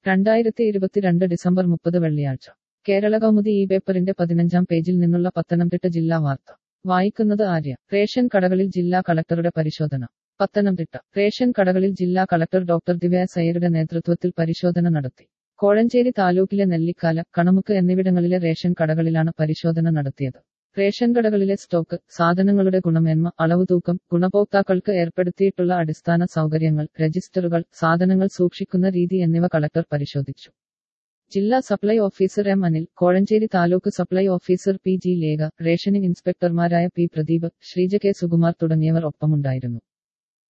രണ്ടായിരത്തി ഇരുപത്തിരണ്ട് ഡിസംബർ മുപ്പത് വെള്ളിയാഴ്ച കേരള കൗമുദി ഈ പേപ്പറിന്റെ പതിനഞ്ചാം പേജിൽ നിന്നുള്ള പത്തനംതിട്ട ജില്ലാ വാർത്ത വായിക്കുന്നത് ആര്യ റേഷൻ കടകളിൽ ജില്ലാ കളക്ടറുടെ പരിശോധന പത്തനംതിട്ട റേഷൻ കടകളിൽ ജില്ലാ കളക്ടർ ഡോക്ടർ ദിവ്യ സയ്യരുടെ നേതൃത്വത്തിൽ പരിശോധന നടത്തി കോഴഞ്ചേരി താലൂക്കിലെ നെല്ലിക്കാല കണമുക്ക് എന്നിവിടങ്ങളിലെ റേഷൻ കടകളിലാണ് പരിശോധന നടത്തിയത് റേഷൻ കടകളിലെ സ്റ്റോക്ക് സാധനങ്ങളുടെ ഗുണമേന്മ അളവ് തൂക്കം ഗുണഭോക്താക്കൾക്ക് ഏർപ്പെടുത്തിയിട്ടുള്ള അടിസ്ഥാന സൗകര്യങ്ങൾ രജിസ്റ്ററുകൾ സാധനങ്ങൾ സൂക്ഷിക്കുന്ന രീതി എന്നിവ കളക്ടർ പരിശോധിച്ചു ജില്ലാ supply officer M Anil Kozhencherry taluk supply officer P G Lekha rationing ഇൻസ്പെക്ടർമാരായ പി പ്രദീപ് ശ്രീജ കെ സുകുമാർ തുടങ്ങിയവർ ഒപ്പമുണ്ടായിരുന്നു